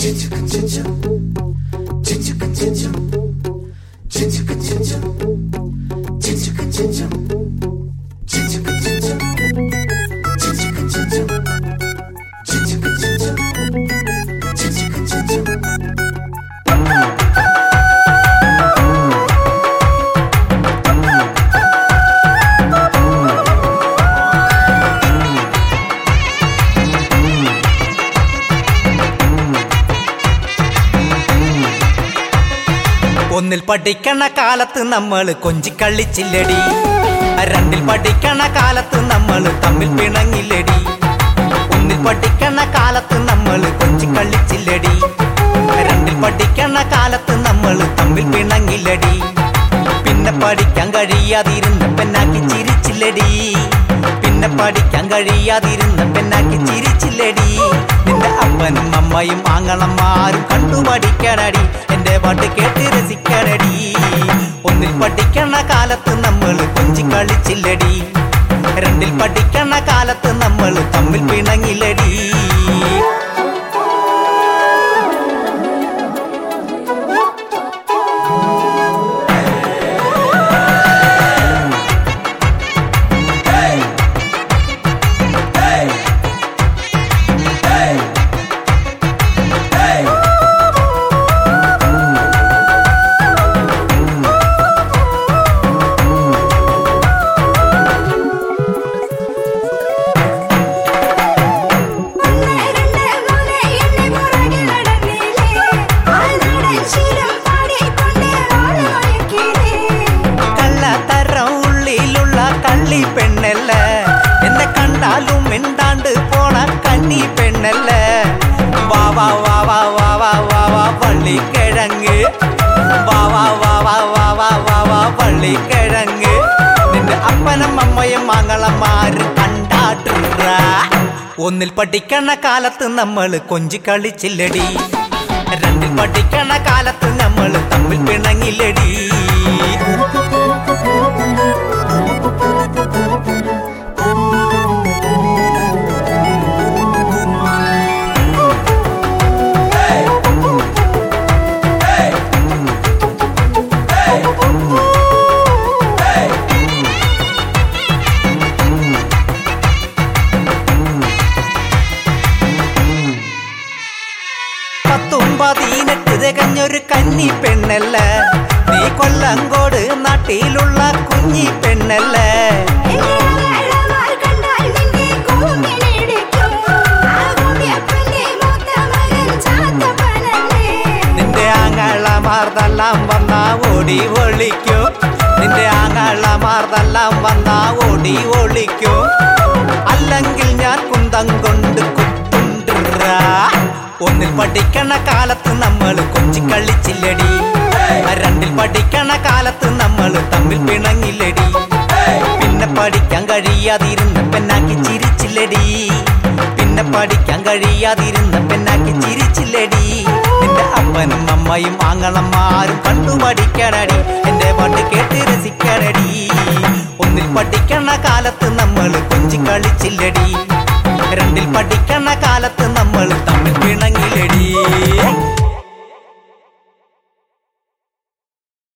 ഒന്നിൽ പഠിക്കണ കാലത്ത് നമ്മൾ കൊഞ്ചിക്കളിച്ചില്ലടി രണ്ടിൽ പഠിക്കണ കാലത്ത് നമ്മൾ തമ്മിൽ പിണങ്ങില്ലടി ഒന്നിൽ പഠിക്കണ കാലത്ത് നമ്മൾ കൊഞ്ചിക്കളിച്ചില്ലടി രണ്ടിൽ പഠിക്കണ കാലത്ത് നമ്മൾ തമ്മിൽ പിണങ്ങില്ലടി പിന്നെ പഠിക്കാൻ കഴിയാതിരുന്ന പെണ്ണാക്കി ചിരിച്ചില്ലടി പിന്നെ പഠിക്കാൻ കഴിയാതിരുന്ന പെണ്ണാക്കി ചിരിച്ചില്ലടി നിന്റെ അപ്പനും അമ്മയും ആങ്ങളന്മാരും കണ്ടു പഠിക്കണടി എന്റെ പാട്ട് കേട്ട് രസിക്കണടി ഒന്നിൽ പഠിക്കണ കാലത്ത് നമ്മൾ കൊഞ്ചി കളിച്ചില്ലടി രണ്ടിൽ പഠിക്കണ കാലത്ത് നമ്മൾ തമ്മിൽ പിണങ്ങില്ലടി ഒന്ന് രണ്ട് മൂന്ന് എന്നെ പുറകെ നടന്നില്ലേ ആൾനാടൻ ശീലം പാടിക്കൊണ്ട് ആളുമയക്കില്ലേ കള്ളത്തരം ഉള്ളിലുള്ള കള്ളി പെണ്ണല്ല എന്നെ കണ്ടാലും മിണ്ടാണ്ട് പോണ കണ്ണി പെണ്ണല്ല വാ വാ വാ വാ വാ വാ വാ വാ പള്ളിക്കിഴങ്ങ് വാ വാ വാ വാ വാ വാ വാ വാ പള്ളിക്കിഴങ്ങ് നിന്റെ അപ്പനും അമ്മയും മംഗളന്മാര് കണ്ടാട്ടുറ ഒന്നിൽ പഠിക്കണ കാലത്ത് നമ്മൾ കൊഞ്ചി കളിച്ചില്ലടി രണ്ടിൽ പഠിക്കണ കാലത്ത് നമ്മൾ തമ്മിൽ പിണങ്ങില്ലടി പത്തും പതിനെട്ട് തികഞ്ഞൊരു കന്നി പെണ്ണല്ല നീ കൊല്ലങ്കോട് നാട്ടിലുള്ള കുഞ്ഞി പെണ്ണല്ല എന്നെ ആങ്ങളമാർ കണ്ടാൽ നിന്നെ കൂങ്ങിനിടിക്കും ആ കൂടിയപ്പന്റെ മൂത്ത മകൻ ചാത്തപ്പനല്ലേ നിന്റെ ആങ്ങളമാർതെല്ലാം വന്നാ ഓടി ഒളിക്കും നിന്റെ ആങ്ങളമാർതെല്ലാം വന്നാ ഓടി ഒളിക്കും അല്ലെങ്കിൽ ഞാൻ കുന്തം കൊണ്ട് കുത്തുണ്ടാ ഒന്നിൽ പഠിക്കണ കാലത്ത് നമ്മൾ കൊച്ചി കളിച്ചില്ലടി രണ്ടിൽ പഠിക്കണ കാലത്ത് നമ്മൾ തമ്മിൽ പിണങ്ങില്ലടി പിന്നെ പഠിക്കാൻ കഴിയാതിരുന്ന പെണ്ണാക്കി ചിരിച്ചില്ലടി പിന്നെ പഠിക്കാൻ കഴിയാതിരുന്ന പെണ്ണാക്കി ചിരിച്ചില്ലടി നിന്റെ അപ്പനും അമ്മയും ആങ്ങളന്മാരും കണ്ടു പഠിക്കണടി എന്റെ പാട്ട് കേട്ട് രസിക്കണടി ഒന്നിൽ പഠിക്കണ കാലത്ത് നമ്മൾ കൊഞ്ചി കളിച്ചില്ലടി രണ്ടിൽ പഠിക്കണ കാലത്ത് നമ്മൾ